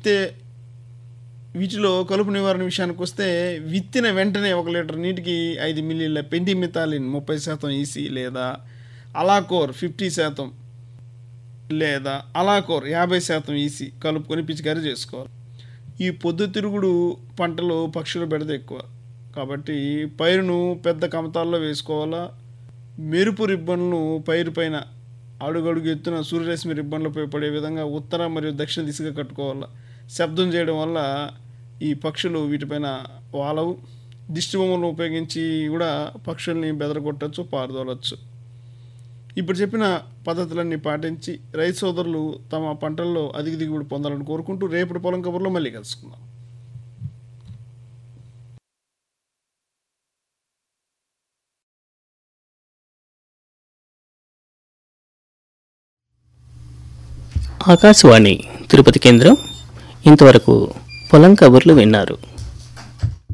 విత్తే వీటిలో కలుపు నివారణ విషయానికి వస్తే విత్తిన వెంటనే ఒక లీటర్ నీటికి ఐదు మిల్లీల పెండిమితాలిన్ ముప్పై శాతం ఈసీ లేదా అలాకోర్ ఫిఫ్టీ శాతం లేదా అలాకోర్ యాభై శాతం ఈసీ కలుపుకొని పిచికారీ చేసుకోవాలి ఈ పొద్దుతిరుగుడు పంటలు పక్షుల బెడద ఎక్కువ కాబట్టి పైరును పెద్ద కమతాల్లో వేసుకోవాలా మెరుపు రిబ్బన్లు పైరు పైన అడుగడుగు ఎత్తున సూర్యరశ్మి రిబ్బన్లపై పడే విధంగా ఉత్తర మరియు దక్షిణ దిశగా కట్టుకోవాలి శబ్దం చేయడం వల్ల ఈ పక్షులు వీటిపైన వాలవు దిష్టి బొమ్మలను ఉపయోగించి కూడా పక్షుల్ని బెదరగొట్టచ్చు పారదోలచ్చు ఇప్పుడు చెప్పిన పద్ధతులన్నీ పాటించి రైతు సోదరులు తమ పంటల్లో అధిక దిగుబడి పొందాలని కోరుకుంటూ రేపటి పొలం కబుర్లో మళ్ళీ కలుసుకుందాం ఆకాశవాణి తిరుపతి కేంద్రం ఇంతవరకు పొలం కబుర్లు విన్నారు